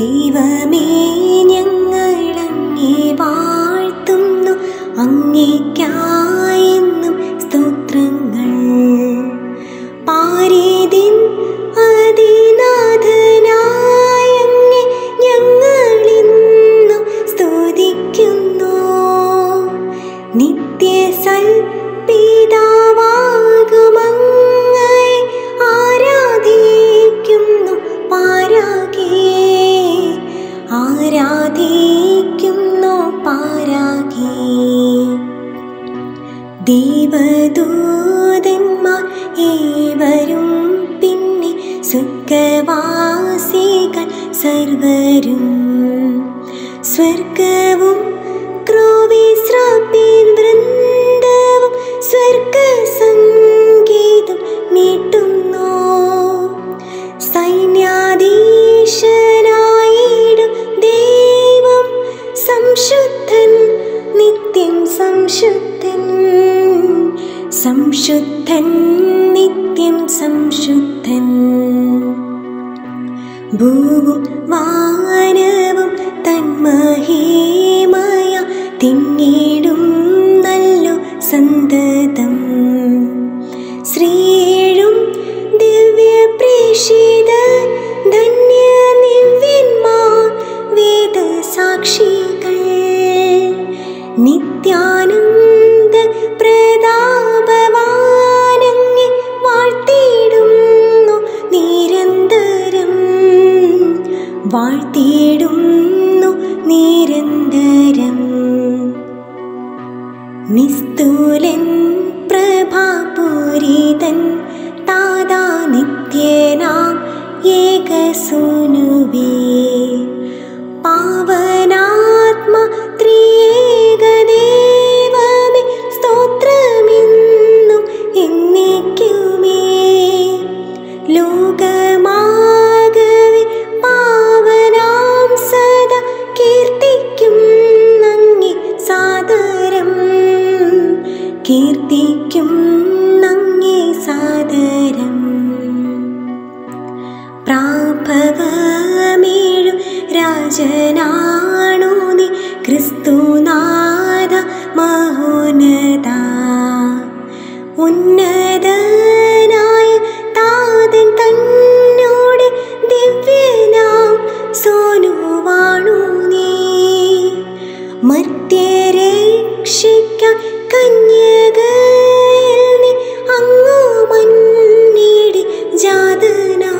ദൈവമേ ഞങ്ങളങ്ങേ വാഴ്ത്തുന്നു അങ്ങേക്കായെന്നും സ്തോത്രങ്ങൾ പാരീതിൻ അതിനാഥനായങ്ങേ ഞങ്ങളിന്നു സ്തുതിക്കുന്നു നിത്യസൽ പിതാവാകുമങ്ങേ ആരാധിക്കുന്നു പാരാകേ ആരാധിക്കുന്നു പാരാകേ ദേവദൂതന്മാർ ഏവരും പിന്നെ സ്വർഗവാസികൾ സർവരും സ്വർഗവും ക്രോവിശ്രാപ്പിൻ വൃന്ദവും സ്വർഗ സംഗീതം മീട്ടുന്നു സൈന്യാധീശനായിടും ദൈവം സംശുദ്ധൻ നിത്യം സംശുദ്ധൻ സംശുദ്ധൻ നിത്യം സംശുദ്ധൻ ഭൂവും വാനവും തന്മഹീമയ തിങ്ങിടും നല്ലു സന്തതം ശ്രീഴും ദിവ്യ പ്രേഷിത ധന്യ നിവ്യന്മാർ വേദ സാക്ഷികൾ നിത്യാനന്ദ പ്രതാപവാനങ്ങെ വാഴ്ത്തിയിടുന്നു നിരന്തരം വാഴ്ത്തിയിടുന്നു നിരന്തരം നിസ്തുലൻ പ്രഭാപൂരിതൻ താതാ നിത്യനാം ഏകസൂനുവേ പാവനാത്മ ത്രിയേകദേവമേ സ്തോത്രമെന്നും എന്നേക്കുമേ ലോകമാകവെ പാവനാം സദാ കീർത്തിക്കും നങ്ങി സാദരം കീർത്തിക്കും നങ്ങി സാദരം പ്രാഭവമേഴും രാജനാണു നീ ക്രിസ്തുനാഥ മഹോന്നത ഉന്നതനായ താതൻ തന്നോട് ദിവ്യനാം സോനുവാണു നീ മർത്യരക്ഷിക്കാൻ കന്യകയിൽ നീ അങ്ങു മന്നീടി ജാതനാ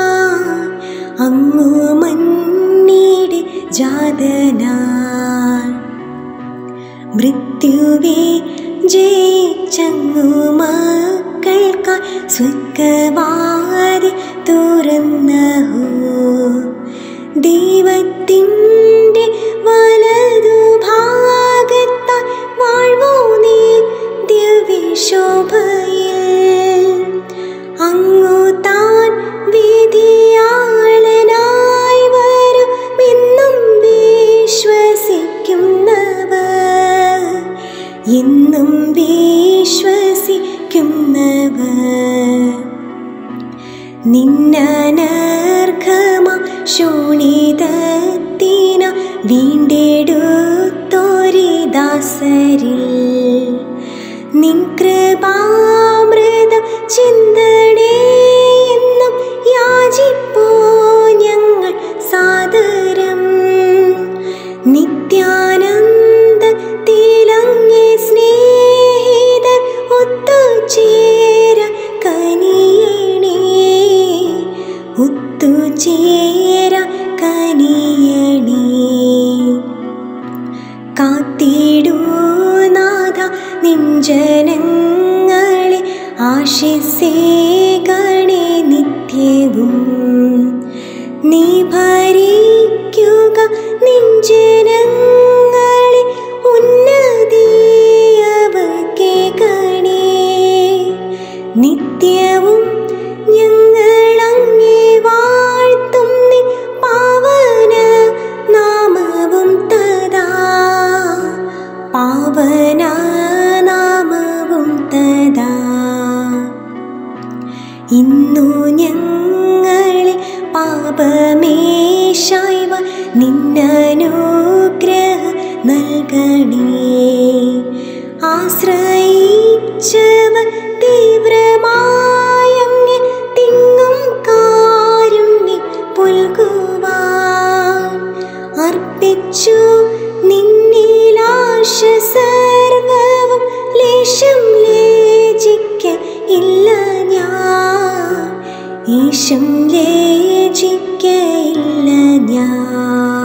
അങ്ങു മന്നീടി ജാതനാ മൃത്യുവേ ജയിച്ചങ്ങു മക്കൾക്കായി സ്വർഗവാതി തുറന്നഹോ ദൈവത്തിൻ്റെ വലതു ഭാഗത്താൽ വാഴ്വോ നീ ദിവ്യശോഭയിൽ അങ്ങു താൻ വിധിയാളനായി വരും എന്നും വിശ്വസിക്കുന്നവർ എന്നും വിശ്വസിക്കുന്നവർ നിന്നനർഘമ ശൂണിതത്തിന വീണ്ടെടുത്തോരിദാസരിൽ നിൻ കൃപാമൃത ചിന്തടേ എന്നും യാചിപ്പോ ഞങ്ങൾ സാദരം നിത്യാനന്ദ തിലങ്ങെ സ്നേഹിത ഒത്തുചേര കനിയണേ ഒത്തുചേര കനിയണേ കാത്തിടൂ നാഥ നിഞ്ജനങ്ങളെ ആശിസേകണേ നിത്യവും നീ ഭരിക്കുക നിഞ്ജനങ്ങളെ ഉന്നതിയവക്കേകണേ നിത്യവും ഞങ്ങളങ്ങേ വാഴ്ത്തും നിൻ പാവന നാമവും തദാ പാവന നാമവും തദാ ഇന്നു ഞങ്ങളെ പാപമേശ ലേശായ്മ നിന്നനുഗ്രഹ നൽകണേ ആശ്രയിച്ചവ തീവ്രമായങ്ങ് തിങ്ങും കാരുണ്യം പുൽകുവാൻ അർപ്പിച്ചു നിന്നിലാശ സർവവും ലേശം ലേജിക്ക ഇല്ല ഞാൻ ഈശം ലേജിക്ക ഇല്ല ഞാൻ